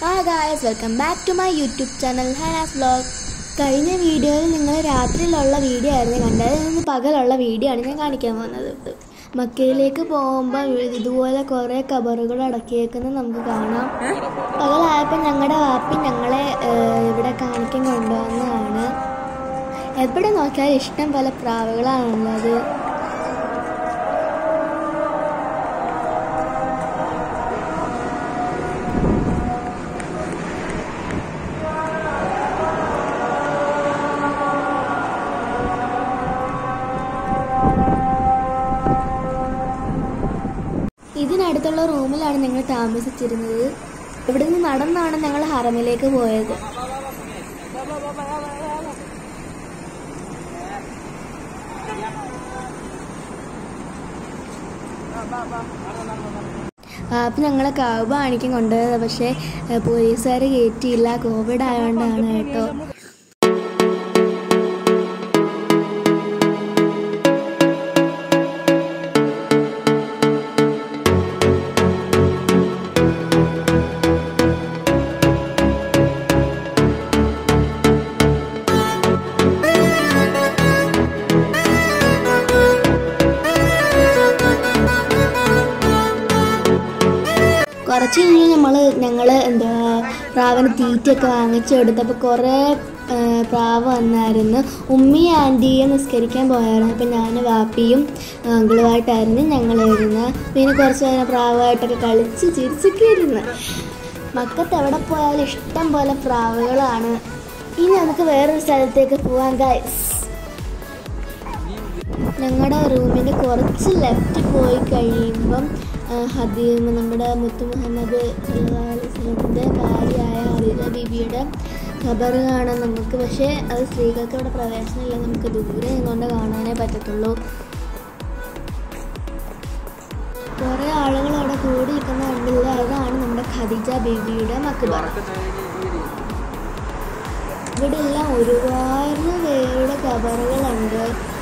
hi guys welcome back to my YouTube channel Hanas vlog കഴിഞ്ഞ വീഡിയോയിൽ നിങ്ങൾ രാത്രിയിലുള്ള വീഡിയോ ആയിരുന്നു കണ്ടത് ഇന്ന് പകലുള്ള വീഡിയോ ആണ് ഞാൻ കാണിക്കാൻ പോകുന്നത് മക്കയിലേക്ക് പോകുമ്പോൾ ഇതുപോലെ കുറേ കബറുകൾ അടക്കിയേക്കുന്നത് നമുക്ക് കാണാം പകലായപ്പോൾ ഞങ്ങളുടെ വാപ്പി ഞങ്ങളെ ഏഹ്, ഇവിടെ കാണിക്കാൻ കൊണ്ടുവന്നതാണ് എവിടെ നോക്കിയാലും ഇഷ്ടം പോലെ പ്രാവുകളാണുള്ളത് ഇതിനടുത്തുള്ള റൂമിലാണ് ഞങ്ങൾ താമസിച്ചിരുന്നത് ഇവിടെ നിന്ന് നടന്നാണ് ഞങ്ങൾ ഹറമിലേക്ക് പോയത് അപ്പം ഞങ്ങളെ കാബ് കാണിക്കാൻ കൊണ്ടുപോയത് പക്ഷേ പോലീസുകാർ കയറ്റിയില്ല കോവിഡ് ആയതുകൊണ്ടാണ് കേട്ടോ കുറച്ച് കഴിഞ്ഞ് നമ്മൾ ഞങ്ങൾ എന്താ പ്രാവിന് തീറ്റയൊക്കെ വാങ്ങിച്ചു കൊടുത്തപ്പോൾ കുറേ ആ, പ്രാവ് വന്നായിരുന്നു ഉമ്മി ആൻറ്റിയെ നിസ്കരിക്കാൻ പോയായിരുന്നു അപ്പം ഞാൻ വാപ്പിയും അങ്കിളുമായിട്ടായിരുന്നു ഞങ്ങൾ ഇരുന്നത് പിന്നെ കുറച്ച് നേരം പ്രാവായിട്ടൊക്കെ കളിച്ച് ചിരിച്ചൊക്കെ ഇരുന്ന് മക്കത്ത് എവിടെ പോയാലും ഇഷ്ടം പോലെ പ്രാവുകളാണ് ഇനി നമുക്ക് വേറൊരു സ്ഥലത്തേക്ക് പോവാം ഗൈസ് ഞങ്ങളുടെ റൂമിൻ്റെ കുറച്ച് ലെഫ്റ്റ് പോയി കഴിയുമ്പം ആ, ഹദീം നമ്മുടെ മുത്തു മുഹമ്മദ് സല്ലാസ്ലമിൻ്റെ ഭാര്യയായ ഹദീജ ബീബിയുടെ ഖബർ കാണാൻ നമുക്ക് പക്ഷേ അത് സ്ത്രീകൾക്ക് ഇവിടെ പ്രവേശനമില്ല നമുക്ക് ദൂരെ നിന്നുകൊണ്ട് കാണാനേ പറ്റത്തുള്ളൂ കുറേ ആളുകൾ അവിടെ കൂടി നിൽക്കുന്ന കണ്ടില്ല അതാണ് നമ്മുടെ ഖദീജ ബീബിയുടെ മക്ബറ ഇവിടെ എല്ലാം ഒരുപാട് പേരുടെ കബറുകളുണ്ട്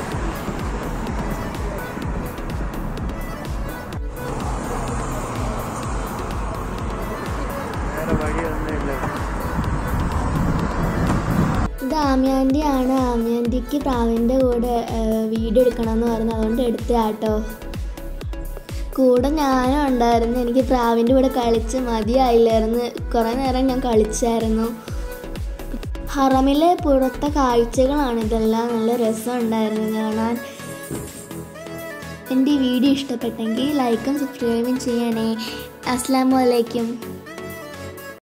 വേറെ വഴിയൊന്നുമില്ല ഇത് ആമ്യാൻ്റിയാണ് ആമ്യാൻ്റിക്ക് പ്രാവിൻ്റെ കൂടെ വീഡിയോ എടുക്കണമെന്ന് പറഞ്ഞു അതുകൊണ്ട് എടുത്തതാട്ടോ കൂടെ ഞാനും ഉണ്ടായിരുന്നു എനിക്ക് പ്രാവിൻ്റെ കൂടെ കളിച്ച് മതിയായില്ലായിരുന്നു കുറേ നേരം ഞാൻ കളിച്ചായിരുന്നു ഹറമിലെ പുറത്തെ കാഴ്ചകളാണ് ഇതെല്ലാം നല്ല രസമുണ്ടായിരുന്നു കാണാൻ എൻ്റെ ഈ വീഡിയോ ഇഷ്ടപ്പെട്ടെങ്കിൽ ലൈക്കും സബ്സ്ക്രൈബും ചെയ്യണേ അസ്സാം വലൈക്കും